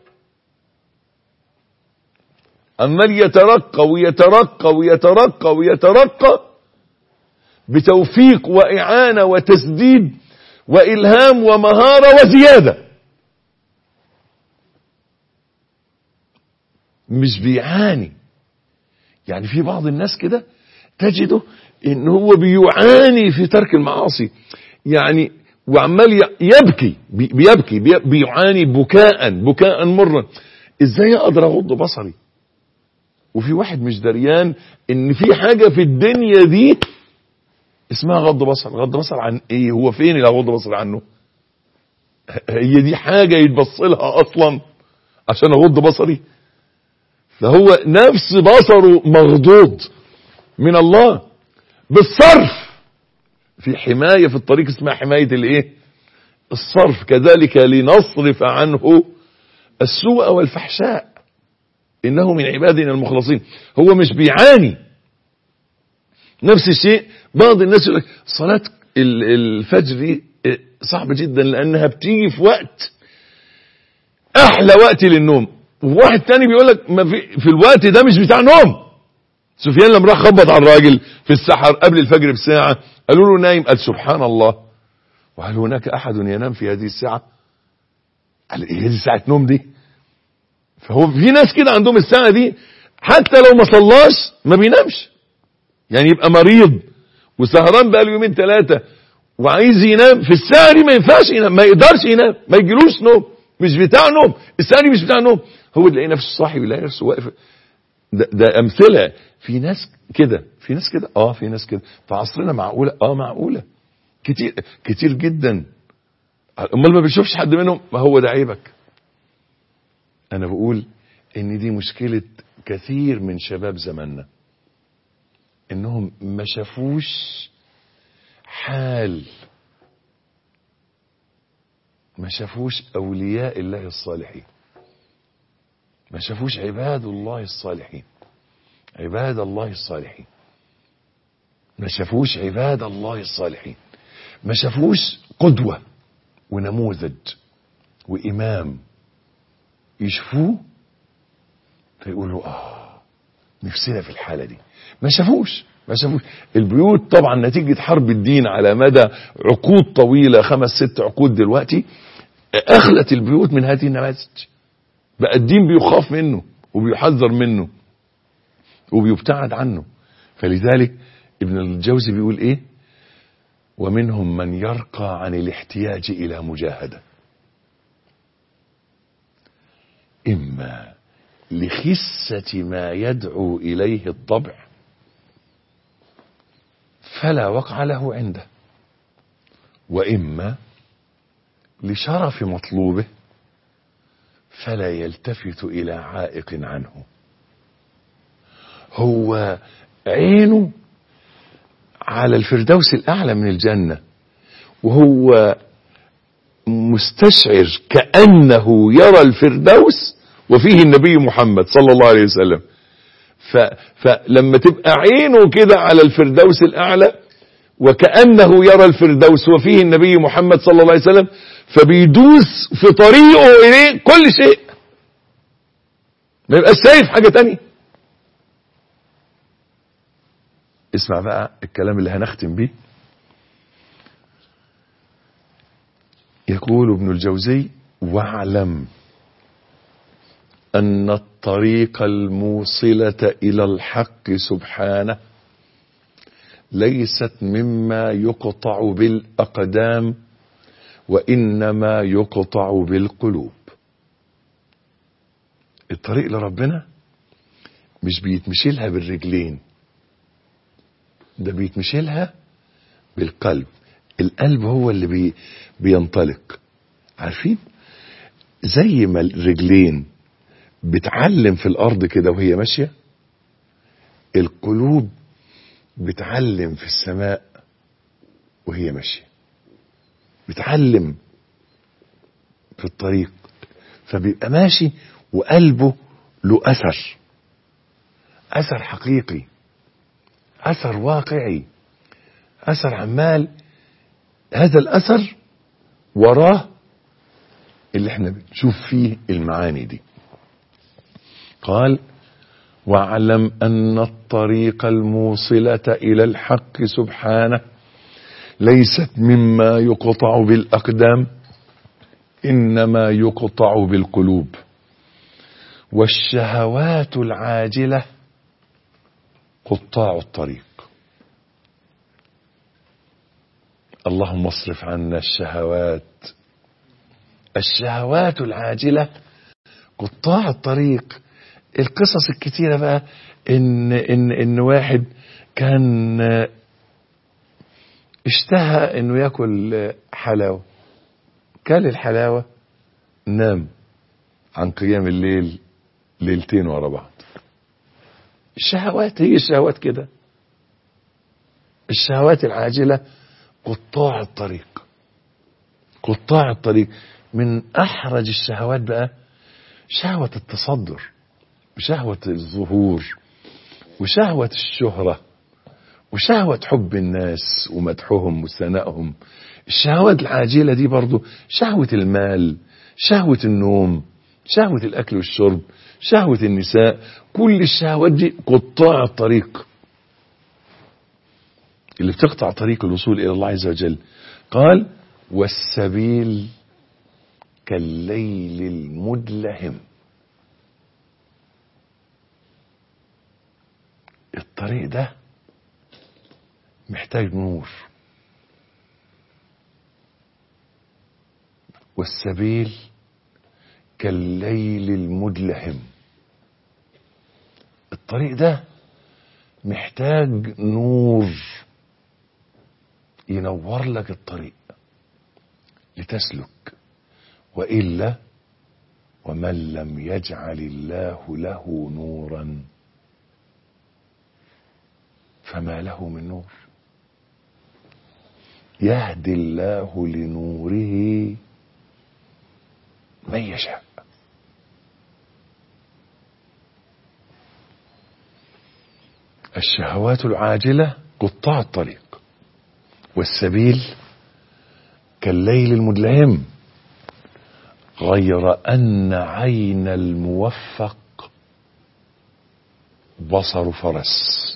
[SPEAKER 3] عمال يترقى ويترقى ويترقى ويترقى بتوفيق وإعانة وتسديد وإلهام ومهارة وزيادة مش بيعاني يعني في بعض الناس كده تجده ان هو بيعاني في ترك المعاصي يعني وعمال ي- يبكي بي- بيبكي بي- بيعاني بكاء بكاء مرا ازاي اقدر اغض بصري وفي واحد مش دريان ان في حاجه في الدنيا دي اسمها غض بصر غض بصر عن ايه هو فين اللي اغض بصر عنه هي دي حاجه يتبص لها اصلا عشان اغض بصري فهو نفس بصره مغضوض من الله بالصرف في حمايه في الطريق اسمها حمايه الايه الصرف كذلك لنصرف عنه السوء والفحشاء انه من عبادنا المخلصين هو مش بيعاني نفس الشيء بعض الناس يقول لك صلاة ال- الفجر دي صعبة جدا لانها بتيجي في وقت احلى وقت للنوم وواحد تاني بيقول لك ما في, في الوقت ده مش بتاع نوم سفيان لما راح خبط على الراجل في السحر قبل الفجر بساعة قالوا له نايم قال سبحان الله وهل هناك احد ينام في هذه الساعة قال ايه دي ساعة نوم دي فهو في ناس كده عندهم الساعة دي حتى لو ما صلاش ما بينامش يعني يبقى مريض وسهران بقى له يومين ثلاثة وعايز ينام في الساعة دي ما ينفعش ينام ما يقدرش ينام ما يجيلوش نوم مش بتاع نوم الساعة دي مش بتاع نوم هو تلاقي نفسه صاحي ويلاقي نفسه واقف ده, ده أمثلة في ناس كده في ناس كده اه في ناس كده في عصرنا معقولة اه معقولة كتير كتير جدا امال ما بتشوفش حد منهم ما هو ده عيبك انا بقول ان دي مشكلة كثير من شباب زماننا انهم ما شافوش حال ما شافوش اولياء الله الصالحين ما شافوش عباد الله الصالحين عباد الله الصالحين ما شافوش عباد الله الصالحين ما شافوش قدوة ونموذج وإمام يشوفوه فيقولوا آه نفسنا في الحالة دي ما شافوش ما شافوش البيوت طبعا نتيجة حرب الدين على مدى عقود طويلة خمس ست عقود دلوقتي أخلت البيوت من هذه النماذج بقى الدين بيخاف منه وبيحذر منه وبيبتعد عنه فلذلك ابن الجوزي بيقول ايه ومنهم من يرقى عن الاحتياج الى مجاهده اما لخسه ما يدعو اليه الطبع فلا وقع له عنده واما لشرف مطلوبه فلا يلتفت الى عائق عنه هو عينه على الفردوس الأعلى من الجنة وهو مستشعر كأنه يرى الفردوس وفيه النبي محمد صلى الله عليه وسلم ف فلما تبقى عينه كده على الفردوس الأعلى وكأنه يرى الفردوس وفيه النبي محمد صلى الله عليه وسلم فبيدوس في طريقه إليه كل شيء ما يبقاش شايف حاجة تانية اسمع بقى الكلام اللي هنختم بيه يقول ابن الجوزي واعلم أن الطريق الموصلة إلى الحق سبحانه ليست مما يقطع بالأقدام وإنما يقطع بالقلوب الطريق لربنا مش بيتمشي لها بالرجلين ده بيتمشي لها بالقلب القلب هو اللي بي بينطلق عارفين زي ما الرجلين بتعلم في الارض كده وهي ماشيه القلوب بتعلم في السماء وهي ماشيه بتعلم في الطريق فبيبقى ماشي وقلبه له اثر اثر حقيقي اثر واقعي اثر عمال هذا الاثر وراه اللي احنا بنشوف فيه المعاني دي قال واعلم ان الطريق الموصله الى الحق سبحانه ليست مما يقطع بالاقدام انما يقطع بالقلوب والشهوات العاجله قطاع الطريق اللهم اصرف عنا الشهوات الشهوات العاجلة قطاع الطريق القصص الكتيرة بقى ان ان ان واحد كان اشتهى انه ياكل حلاوة كل الحلاوة نام عن قيام الليل ليلتين ورا بعض الشهوات هي الشهوات كده الشهوات العاجلة قطاع الطريق قطاع الطريق من احرج الشهوات بقى شهوة التصدر وشهوة الظهور وشهوة الشهرة وشهوة حب الناس ومدحهم وثنائهم الشهوات العاجلة دي برضو شهوة المال شهوة النوم شهوة الأكل والشرب شهوة النساء كل الشهوات دي قطاع الطريق اللي بتقطع طريق الوصول إلى الله عز وجل قال والسبيل كالليل المدلهم الطريق ده محتاج نور والسبيل كالليل المدلهم الطريق ده محتاج نور ينور لك الطريق لتسلك والا ومن لم يجعل الله له نورا فما له من نور يهدي الله لنوره من يشاء الشهوات العاجله قطاع الطريق والسبيل كالليل المدلهم غير ان عين الموفق بصر فرس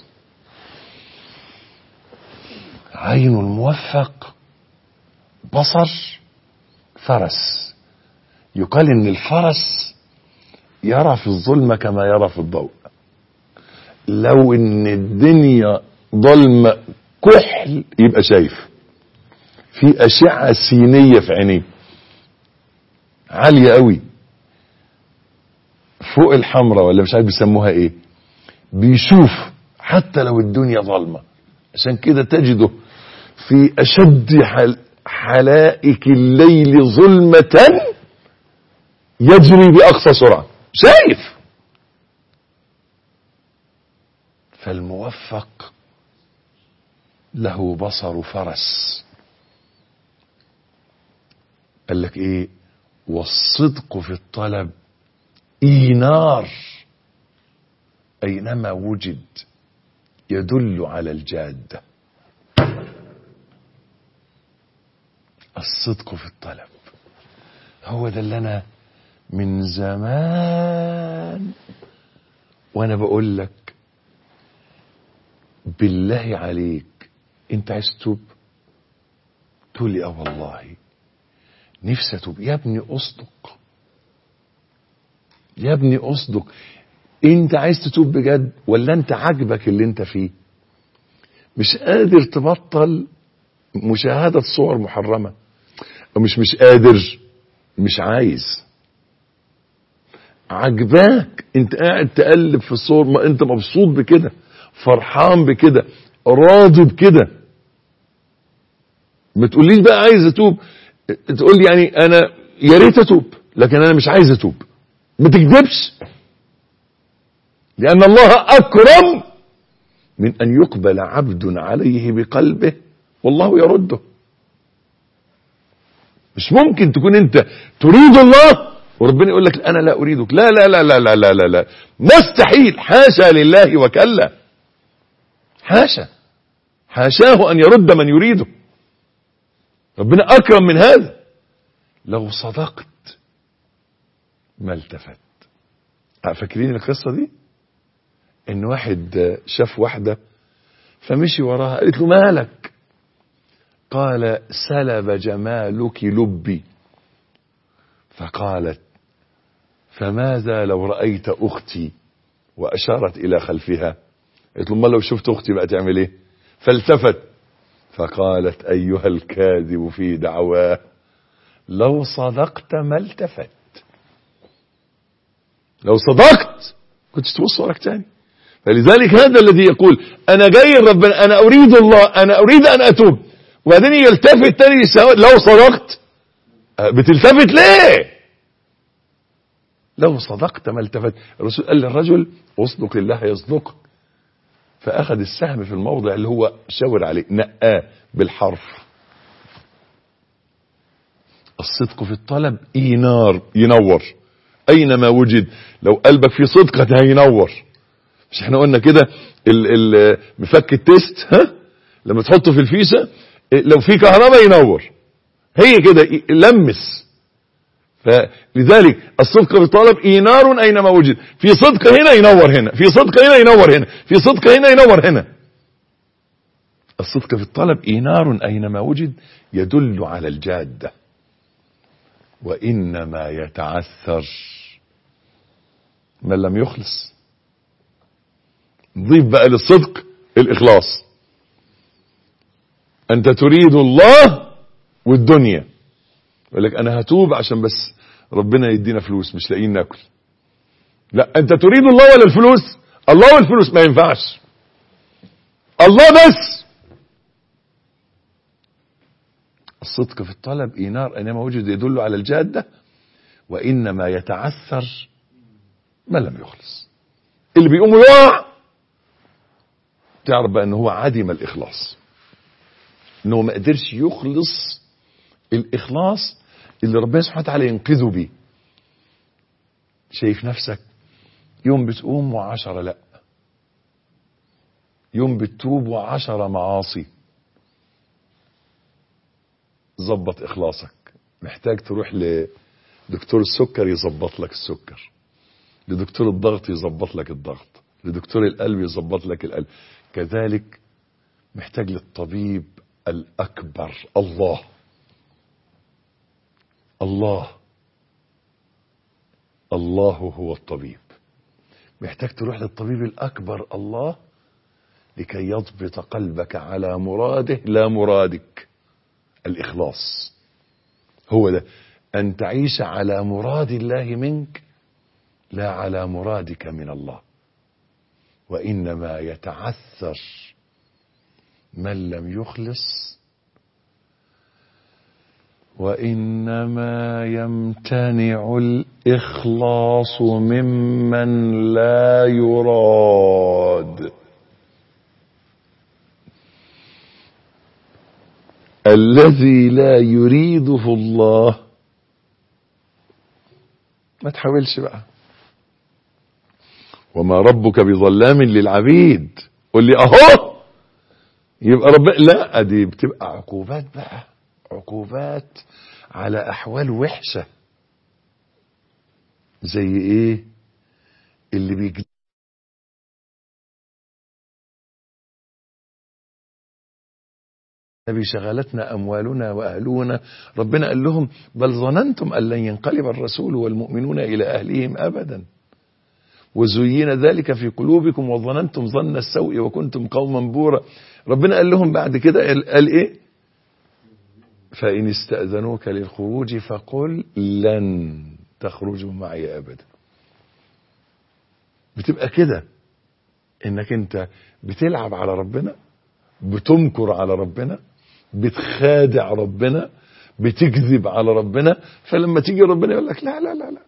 [SPEAKER 3] عين الموفق بصر فرس يقال ان الفرس يرى في الظلمة كما يرى في الضوء لو ان الدنيا ضلمة كحل يبقى شايف في اشعة سينية في عينيه عالية قوي فوق الحمراء ولا مش عارف بيسموها ايه بيشوف حتى لو الدنيا ظلمة عشان كده تجده في اشد حل حلائك الليل ظلمة يجري باقصى سرعة شايف فالموفق له بصر فرس قال لك ايه والصدق في الطلب اينار اينما وجد يدل على الجاده الصدق في الطلب هو ده اللي انا من زمان وانا بقول لك بالله عليك انت عايز تتوب تقول لي اه والله نفسي اتوب يا ابني اصدق يا ابني اصدق انت عايز تتوب بجد ولا انت عاجبك اللي انت فيه مش قادر تبطل مشاهدة صور محرمة أو مش مش قادر مش عايز عجباك انت قاعد تقلب في الصور ما انت مبسوط بكده فرحان بكده راضي بكده ما تقوليش بقى عايز اتوب تقول لي يعني انا يا ريت اتوب لكن انا مش عايز اتوب ما تكذبش لان الله اكرم من ان يقبل عبد عليه بقلبه والله يرده مش ممكن تكون انت تريد الله وربنا يقول لك انا لا اريدك لا لا لا لا لا لا لا, لا. مستحيل حاشا لله وكلا حاشا حاشاه ان يرد من يريده ربنا اكرم من هذا لو صدقت ما التفت فاكرين القصه دي ان واحد شاف واحده فمشي وراها قالت له مالك قال سلب جمالك لبي فقالت فماذا لو رأيت أختي وأشارت إلى خلفها قالت له لو شفت أختي بقى تعمل إيه فالتفت فقالت أيها الكاذب في دعواه لو صدقت ما التفت لو صدقت كنت تبص وراك تاني فلذلك هذا الذي يقول انا جاي ربنا انا اريد الله انا اريد ان اتوب وبعدين يلتفت تاني يساوي لو صدقت بتلتفت ليه لو صدقت ما التفت الرسول قال للرجل اصدق الله يصدقك فاخذ السهم في الموضع اللي هو شاور عليه نقاه بالحرف الصدق في الطلب اينار ينور اينما وجد لو قلبك في صدق هينور مش احنا قلنا كده مفك التيست ها لما تحطه في الفيسة لو في كهرباء ينور هي كده لمس فلذلك الصدق في الطلب اينار اينما وجد في صدق هنا ينور هنا في صدق هنا ينور هنا في صدق هنا ينور هنا الصدق في الطلب اينار اينما وجد يدل على الجاده وإنما يتعثر من لم يخلص ضيف بقى للصدق الإخلاص أنت تريد الله والدنيا يقول لك أنا هتوب عشان بس ربنا يدينا فلوس مش لاقيين ناكل لا أنت تريد الله ولا الفلوس الله والفلوس ما ينفعش الله بس الصدق في الطلب إينار أينما وجد يدل على الجادة وإنما يتعثر ما لم يخلص اللي بيقوم يقع تعرف بقى أنه هو عدم الإخلاص أنه ما قدرش يخلص الإخلاص اللي ربنا سبحانه وتعالى ينقذه بيه شايف نفسك يوم بتقوم وعشرة لا يوم بتتوب وعشرة معاصي ظبط اخلاصك محتاج تروح لدكتور السكر يظبط لك السكر لدكتور الضغط يظبط لك الضغط لدكتور القلب يظبط لك القلب كذلك محتاج للطبيب الاكبر الله الله الله هو الطبيب محتاج تروح للطبيب الاكبر الله لكي يضبط قلبك على مراده لا مرادك الإخلاص هو ده أن تعيش على مراد الله منك لا على مرادك من الله وإنما يتعثر من لم يخلص وإنما يمتنع الإخلاص ممن لا يراد الذي لا يريده الله ما تحاولش بقى وما ربك بظلام للعبيد قول لي اهو يبقى رب لا دي بتبقى عقوبات بقى عقوبات على احوال وحشه زي ايه اللي بيجد النبي شغلتنا أموالنا وأهلنا ربنا قال لهم بل ظننتم أن لن ينقلب الرسول والمؤمنون إلى أهلهم أبدا وزين ذلك في قلوبكم وظننتم ظن السوء وكنتم قوما بورا ربنا قال لهم بعد كده قال إيه فإن استأذنوك للخروج فقل لن تخرجوا معي أبدا بتبقى كده انك انت بتلعب على ربنا بتمكر على ربنا بتخادع ربنا بتكذب على ربنا فلما تيجي ربنا يقول لك لا لا لا لا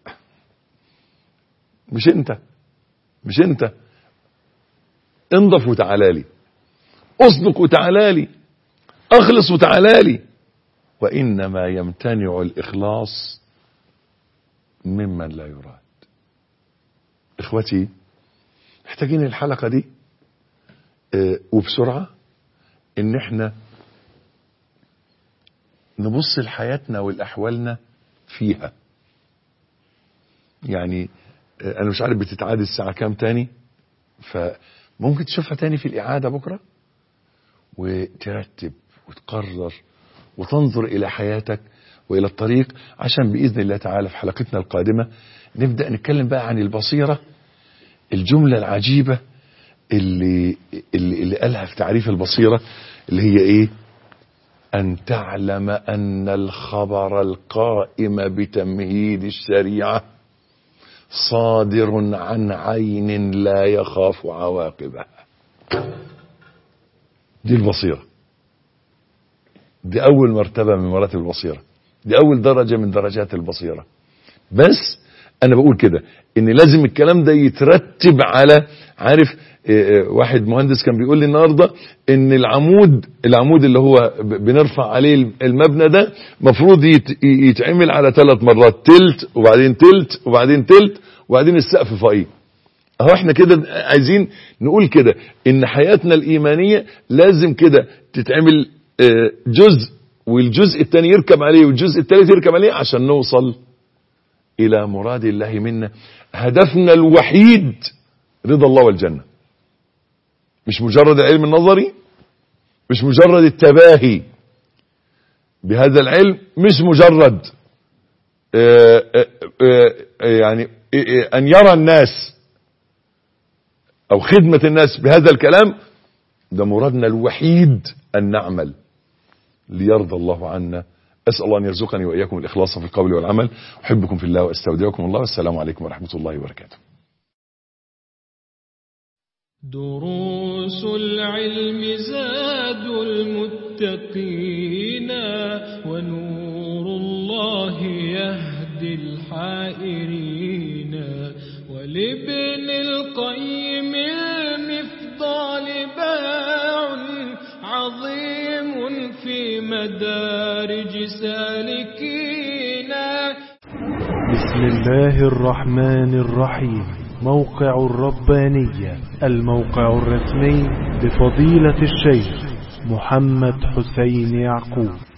[SPEAKER 3] مش انت مش انت انضف وتعالى لي اصدق وتعالى لي اخلص وتعالى لي وانما يمتنع الاخلاص ممن لا يراد اخوتي محتاجين الحلقه دي اه وبسرعه ان احنا نبص لحياتنا والاحوالنا فيها يعني اه انا مش عارف بتتعاد الساعه كام تاني فممكن تشوفها تاني في الاعاده بكره وترتب وتقرر وتنظر الى حياتك والى الطريق عشان باذن الله تعالى في حلقتنا القادمه نبدا نتكلم بقى عن البصيره الجمله العجيبه اللي اللي, اللي قالها في تعريف البصيره اللي هي ايه أن تعلم أن الخبر القائم بتمهيد الشريعة صادر عن عين لا يخاف عواقبها دي البصيرة دي أول مرتبة من مراتب البصيرة دي أول درجة من درجات البصيرة بس أنا بقول كده إن لازم الكلام ده يترتب على عارف واحد مهندس كان بيقول لي النهارده ان العمود العمود اللي هو بنرفع عليه المبنى ده مفروض يتعمل على ثلاث مرات تلت وبعدين تلت وبعدين تلت وبعدين السقف فوقيه اهو احنا كده عايزين نقول كده ان حياتنا الايمانيه لازم كده تتعمل جزء والجزء الثاني يركب عليه والجزء الثالث يركب عليه عشان نوصل الى مراد الله منا هدفنا الوحيد رضا الله والجنه مش مجرد العلم النظري مش مجرد التباهي بهذا العلم مش مجرد آآ آآ يعني أن يرى الناس أو خدمة الناس بهذا الكلام ده مرادنا الوحيد أن نعمل ليرضى الله عنا أسأل الله أن يرزقني وإياكم الإخلاص في القول والعمل أحبكم في الله وأستودعكم الله والسلام عليكم ورحمة الله وبركاته
[SPEAKER 2] دروس العلم زاد المتقين ونور الله يهدي الحائرين ولابن القيم المفضال باع عظيم في مدارج سالكين
[SPEAKER 1] بسم الله الرحمن الرحيم موقع الربانية الموقع الرسمي لفضيلة الشيخ محمد حسين يعقوب